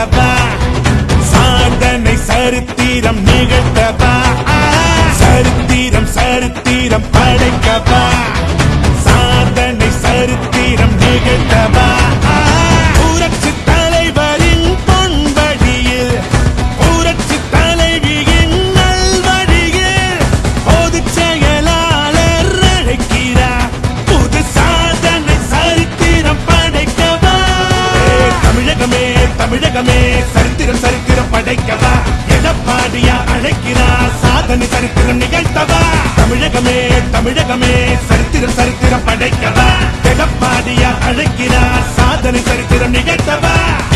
படைக்கவா சாதனை சரித்திரம் நிகழ்த்தவா சரித்திரம் சரித்திரம் படைக்கவா சாதனை சரித்திரம் நிகழ்த்தவா புரட்சி தலைவரின் பொன்வழியில் புரட்சி தலைவியின் நல்வழியில் பொதுச் செயலாளர் அழைக்கிறார் புது சாதனை சரித்திரம் படைக்கவா தமிழகமே தமிழகமே சரித்திரம் சரித்திரம் படைக்கவா எடப்பாடியா அழைக்கிறார் சாதனை சரித்திரம் நிகழ்த்தவா தமிழகமே தமிழகமே சரித்திரம் சரித்திரம் படைக்கவா எடப்பாடியா அழைக்கிறார் சாதனை சரித்திரம் நிகழ்த்தவா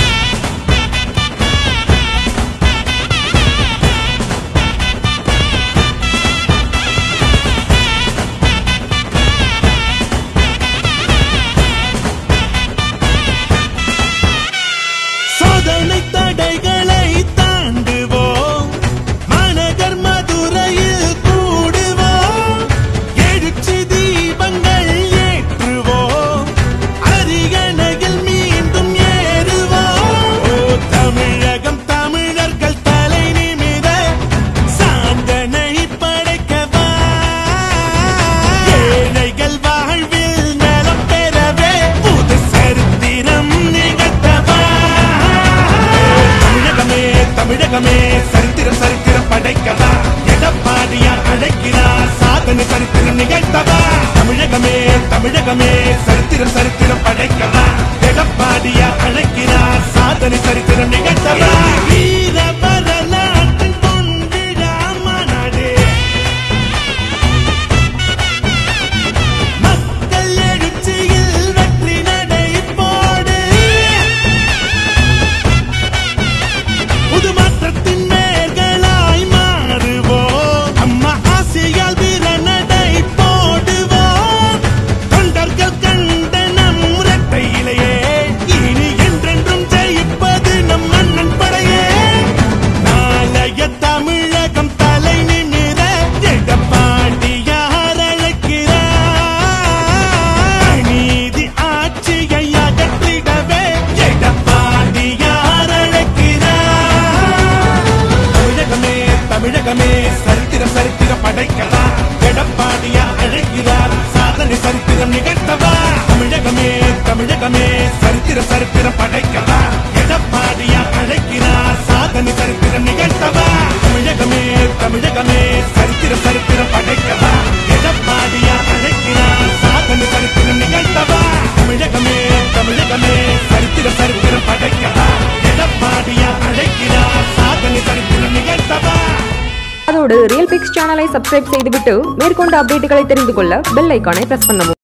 சோதனை தடைகளை தாண்டுவோம் மாநகர் மதுரையில் கூடுவோம் எழுச்சி தீபங்கள் ஏற்றுவோம் அரியணையில் மீண்டும் ஏறுவோம் ஓ தமிழகம் தமிழர்கள் தலை நிமிர சாதனை படைக்கவா ஏழைகள் வாழ்வில் நலம் பெறவே புது சரித்திரம் நிகழ்த்தவா தமிழகமே தமிழகமே சரித்திரம் சரித்திரம் படைக்கவா எடப்பாடியா அழைக்கிறார் சாதனை சரித்திரம் நிகழ்த்தவா தமிழகமே தமிழகமே சரித்திரம் சரித்திரம் படைக்கவா எடப்பாடியா அழைக்கிறார் சாதனை சரித்திரம் நிகழ்த்தவா வீர வரலாற்றின் பொன்விழா மாநாடு மக்கள் எழுச்சியில் வெற்றி நடை போடு புது மாற்றத்தின் மேல்களாய் மாறுவோம் அம்மா ஆசையால் வீர நடை போடுவோம் தொண்டர்கள் கண்ட நம் இரட்டை இலையே இனி என்றென்றும் ஜெயிப்பது நம் அண்ணன் படையே நாளைய தமிழகம் தலை நிமிர எடப்பாடியார் அழைக்கிறார் நீதி ஆட்சியை அகற்றிடவே எடப்பாடியார் அழைக்கிறார் தமிழகமே தமிழகமே சரித்திரம் சரித்திரம் படைக்கவா எடப்பாடியா அழைக்கிறார் சாதனை சரித்திரம் நிகழ்த்தவா தமிழகமே தமிழகமே சரித்திரம் சரித்திரம் படைக்கவா எடப்பாடியா அழைக்கிறார் சாதனை சரித்திரம் நிகழ்த்தவா தமிழகமே தமிழகமே சரித்திரம் சரித்திரம் படைக்கவா எடப்பாடியா அழைக்கிறார் சாதனை சரித்திரம் நிகழ்த்தவா தமிழகமே தமிழகமே சரித்திரம் சரித்திரம் படைக்கவா எடப்பாடியா அழைக்கிறார் சாதனை சரித்திரம் நிகழ்த்தவா அதோடு ரியல் பிக்ஸ் சேனலை சப்ஸ்கிரைப் செய்துவிட்டு மேற்கொண்ட அப்டேட்டுகளை தெரிந்து கொள்ள பெல் ஐக்கானை பிரஸ் பண்ணவும்